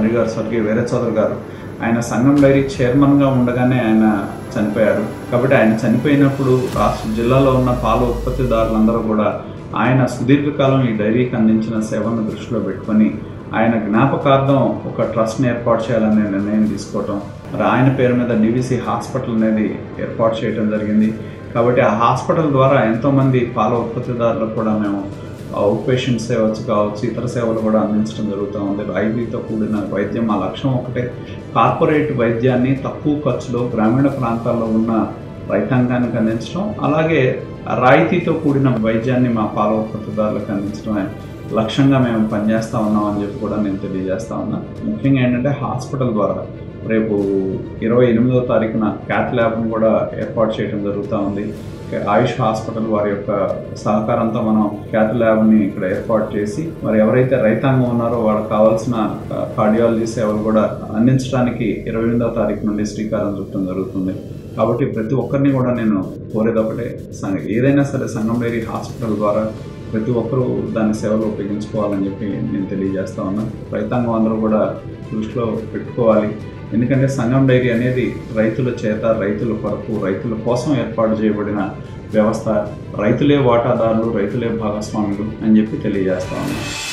తండ్రి గారు స్వర్గీయ వీర చౌదరి గారు ఆయన సంఘం డైరీ చైర్మన్గా ఉండగానే ఆయన చనిపోయారు కాబట్టి ఆయన చనిపోయినప్పుడు రాష్ట్ర జిల్లాలో ఉన్న పాల ఉత్పత్తిదారులందరూ కూడా ఆయన సుదీర్ఘకాలం ఈ డైరీకి అందించిన సేవలను దృష్టిలో పెట్టుకొని ఆయన జ్ఞాపకార్థం ఒక ట్రస్ట్ని ఏర్పాటు చేయాలనే నిర్ణయం తీసుకోవటం మరి ఆయన పేరు మీద డివిసి హాస్పిటల్ అనేది ఏర్పాటు చేయడం జరిగింది కాబట్టి ఆ హాస్పిటల్ ద్వారా ఎంతోమంది పాల ఉత్పత్తిదారులకు కూడా మేము అవుట్ పేషెంట్ సేవచ్చు కావచ్చు ఇతర సేవలు కూడా అందించడం జరుగుతూ ఉంది ఐబీతో కూడిన వైద్యం మా లక్ష్యం ఒకటే కార్పొరేట్ వైద్యాన్ని తక్కువ ఖర్చులో గ్రామీణ ప్రాంతాల్లో ఉన్న రైతాంగానికి అందించడం అలాగే రాయితీతో కూడిన వైద్యాన్ని మా పాల ఉత్పత్తిదారులకు అందించడమే లక్ష్యంగా మేము పనిచేస్తా ఉన్నాం అని చెప్పి కూడా నేను తెలియజేస్తా ఉన్నా ముఖ్యంగా ఏంటంటే హాస్పిటల్ ద్వారా రేపు ఇరవై ఎనిమిదో తారీఖున క్యాత్ ల్యాబ్ను కూడా ఏర్పాటు చేయడం జరుగుతూ ఉంది ఆయుష్ హాస్పిటల్ వారి యొక్క సహకారంతో మనం క్యాత్ ల్యాబ్ని ఇక్కడ ఏర్పాటు చేసి మరి ఎవరైతే రైతాంగం ఉన్నారో వాళ్ళకి కావాల్సిన కార్డియాలజీ సేవలు కూడా అందించడానికి ఇరవై ఎనిమిదవ తారీఖు నుండి శ్రీకారం చుట్టడం జరుగుతుంది కాబట్టి ప్రతి ఒక్కరిని కూడా నేను కోరేది ఒకటే సంఘ- ఏదైనా సరే సంగం డైరీ హాస్పిటల్ ద్వారా ప్రతి ఒక్కరూ దాని సేవలు ఉపయోగించుకోవాలని చెప్పి నేను తెలియజేస్తా ఉన్నా రైతాంగం అందరూ కూడా దృష్టిలో పెట్టుకోవాలి ఎందుకంటే సంఘం డైరీ అనేది రైతుల చేత రైతుల కొరకు రైతుల కోసం ఏర్పాటు చేయబడిన వ్యవస్థ రైతులే వాటాదారులు రైతులే భాగస్వాములు అని చెప్పి తెలియజేస్తా ఉన్నాను